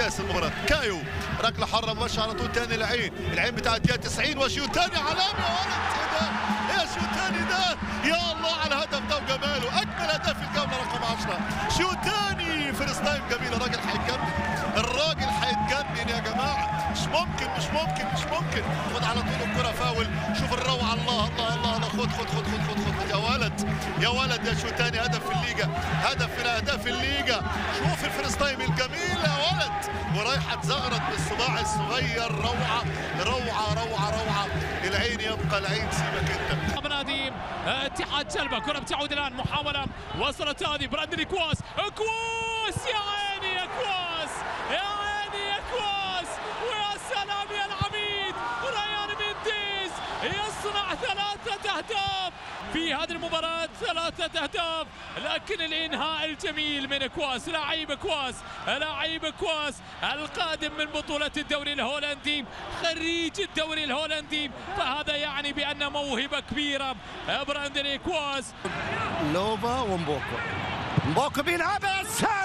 احداث المباراه كايو ركله حره مباشره على طول تاني العين العين بتاع الدقيقه 90 وشيوت تاني علامه يا ولد ايه ده ايه شوت تاني ده يا الله على الهدف ده وجماله اجمل هدف في الجوله رقم 10 شوت تاني فيرست تايم جميل الراجل هيتجنن الراجل هيتجنن يا جماعه مش ممكن مش ممكن مش ممكن خد على طول الكره فاول شوف الروعه الله الله الله الله خد خد خد خد خد خد يا ولد يا ولد يا شوتاني هدف في الليجا هدف من اهداف الليجا شوف الفيرست تايم الجميل يا ولد ورايحه تزغرط بالصباع الصغير روعه روعه روعه روعه العين يبقى العين سيبك انت بنادي اتحاد شلبة كرة بتعود الآن محاولة وصلت هذه براندري كواس كواس يا عيني يا كواس يا عيني يا كواس ويا سلام يا العميد ريان مينديز يصنع ثلاثة أهداف في هذه المباراة ثلاثة أهداف لكن الإنهاء الجميل من كواس لعيب كواس لعيب كواس القادم من بطولة الدوري الهولندي خريج الدوري الهولندي فهذا يعني بأن موهبة كبيرة براندري كواس لوفا ومبوكو مبوكو بيلعبها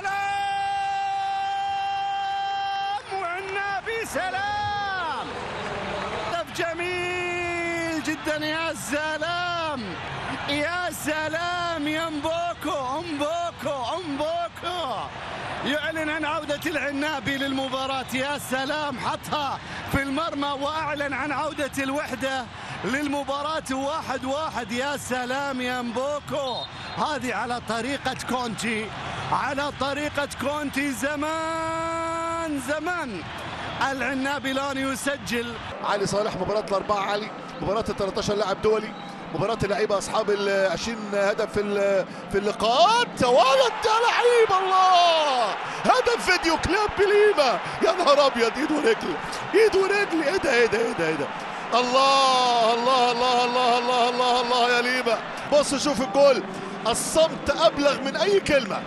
سلام والنبي سلام هدف جميل جدا يا سلام يا سلام يا مبوكو مبوكو مبوكو يعلن عن عودة العنابي للمباراة يا سلام حطها في المرمى وأعلن عن عودة الوحدة للمباراة واحد واحد يا سلام يا مبوكو هذه على طريقة كونتي على طريقة كونتي زمان زمان العنابي لان يسجل علي صالح مباراة الأربعة علي مباراة ال 13 لاعب دولي مباراة اللعيبة أصحاب ال 20 هدف في ال- في اللقاءات يا ولد يا لعيب الله هدف فيديو كليب بليمة يا نهار أبيض إيد ورجل إيد ورجل إيه ده إيه ده إيه ده إيه ده الله الله الله الله الله الله الله يا ليمة بص شوف الجول الصمت أبلغ من أي كلمة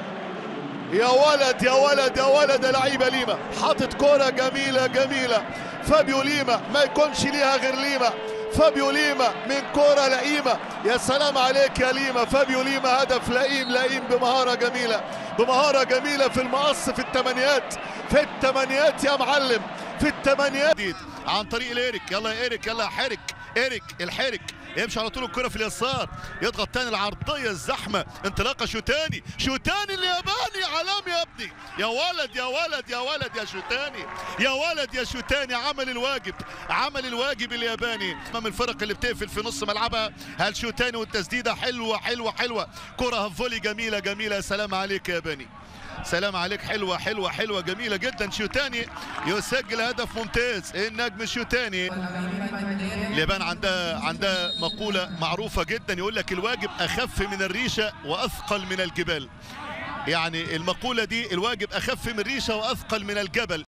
يا ولد يا ولد يا ولد يا لعيبه ليما حاطط كوره جميله جميله فابيو ليما ما يكونش ليها غير ليما فابيو ليما من كوره لئيمه يا سلام عليك يا ليما فابيو ليما هدف لئيم لئيم بمهاره جميله بمهاره جميله في المقص في الثمانيات في الثمانيات يا معلم في الثمانيات عن طريق الايريك يلا يا ايريك يلا يا حرك ايريك الحرك يمشي على طول الكرة في اليسار يضغط تاني العرضية الزحمة انطلاقة شوتاني شوتاني الياباني علام يا ابني يا ولد يا ولد يا ولد يا شوتاني يا ولد يا شوتاني عمل الواجب عمل الواجب الياباني امام الفرق اللي بتقفل في نص ملعبها هل شوتاني والتسديدة حلوة حلوة حلوة كرة فولي جميلة جميلة يا سلام عليك يا ياباني سلام عليك حلوة حلوة حلوة جميلة جدا شوتاني يسجل هدف ممتاز النجم الشوتاني اليابان عندها عندها مقولة معروفة جدا يقول لك الواجب أخف من الريشة وأثقل من الجبال يعني المقولة دي الواجب أخف من الريشة وأثقل من الجبل